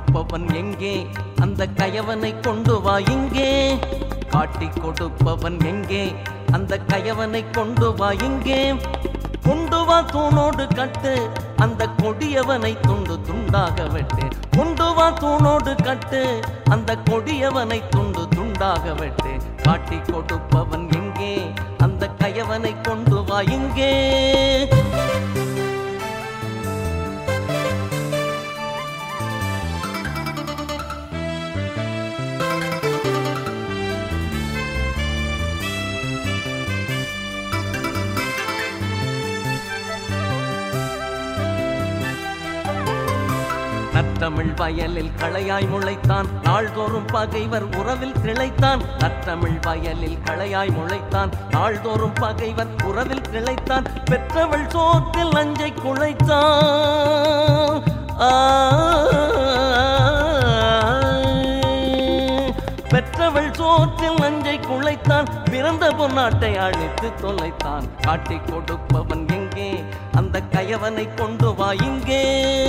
கொடுப்பவன் எங்கே அந்த கயவனை கொண்டு வா இங்கே காட்டி கொடுப்பவன் எங்கே அந்த கயவனை கொண்டு வா இங்கே கொண்டு வா தூணோடு கட்டு அந்த கொடியவனை துண்டு துண்டாக வெட்டு கொண்டு வா தூணோடு கட்டு அந்த கொடியவனை துண்டு துண்டாக வெட்டு காட்டி கொடுப்பவன் எங்கே அந்த கயவனை கொண்டு வா இங்கே நற்றமிழ் வயலில் களையாய் முளைத்தான் நாள்தோறும் பகைவர் உறவில் திளைத்தான் நற்றமிழ் வயலில் களையாய் முளைத்தான் நாள்தோறும் பகைவர் உறவில் திளைத்தான் பெற்றவள் சோற்றில் நஞ்சை குழைத்தான் ஆ, பெற்றவள் சோற்றில் நஞ்சை குழைத்தான் பிறந்த பொன்னாட்டை அழித்து தொலைத்தான் காட்டிக் கொடுப்பவன் எங்கே அந்த கயவனை கொண்டு வா இங்கே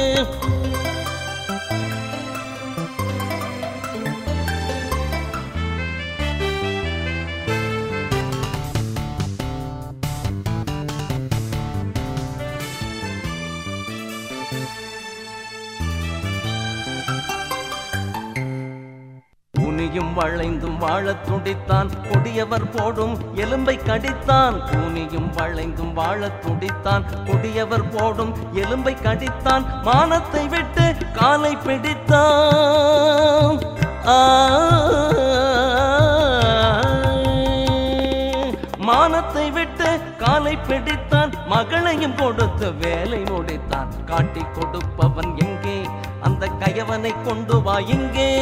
ஊனியும் வளைந்தும் வாழத் துடித்தான் கொடியவர் போடும் எலும்பை கடித்தான் ஊனியும் வளைந்தும் வாழத் துடித்தான் கொடியவர் போடும் எலும்பை கடித்தான் மானத்தை விட்டு காலை பிடித்தான் ஆ, மானத்தை விட்டு காலை பிடித்தான் மகளையும் கொடுத்து வேலை முடித்தான் காட்டிக் கொடுப்பவன் எங்கே அந்த கயவனை கொண்டு வா இங்கே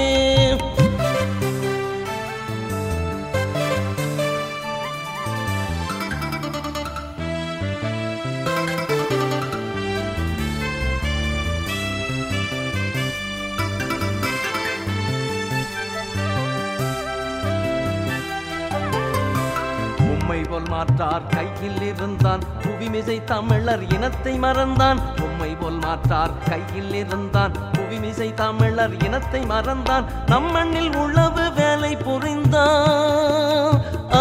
உம்மை போல் மாற்றார் கையில் இருந்தான் புவிமிசை தமிழர் இனத்தை மறந்தான் உம்மை போல் மாற்றார் கையில் இருந்தான் புவிமிசை தமிழர் இனத்தை மறந்தான் நம்மண்ணில் உழவு வேலை புரிந்தான் ஆ,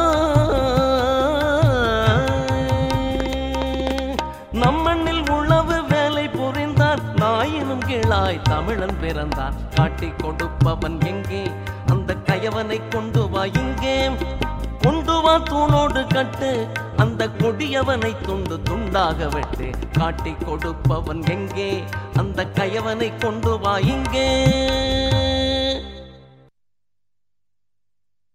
நம்மண்ணில் உழவு வேலை புரிந்தான் நாயினும் கீழாய் தமிழன் பிறந்தான் காட்டிக் கொடுப்பவன் எங்கே அந்த கயவனை கொண்டு வா இங்கே கொண்டு வா தூணோடு கட்டு அந்த கொடியவனை துண்டு துண்டாக வெட்டு காட்டிக் கொடுப்பவன் எங்கே அந்த கயவனை கொண்டு வா இங்கே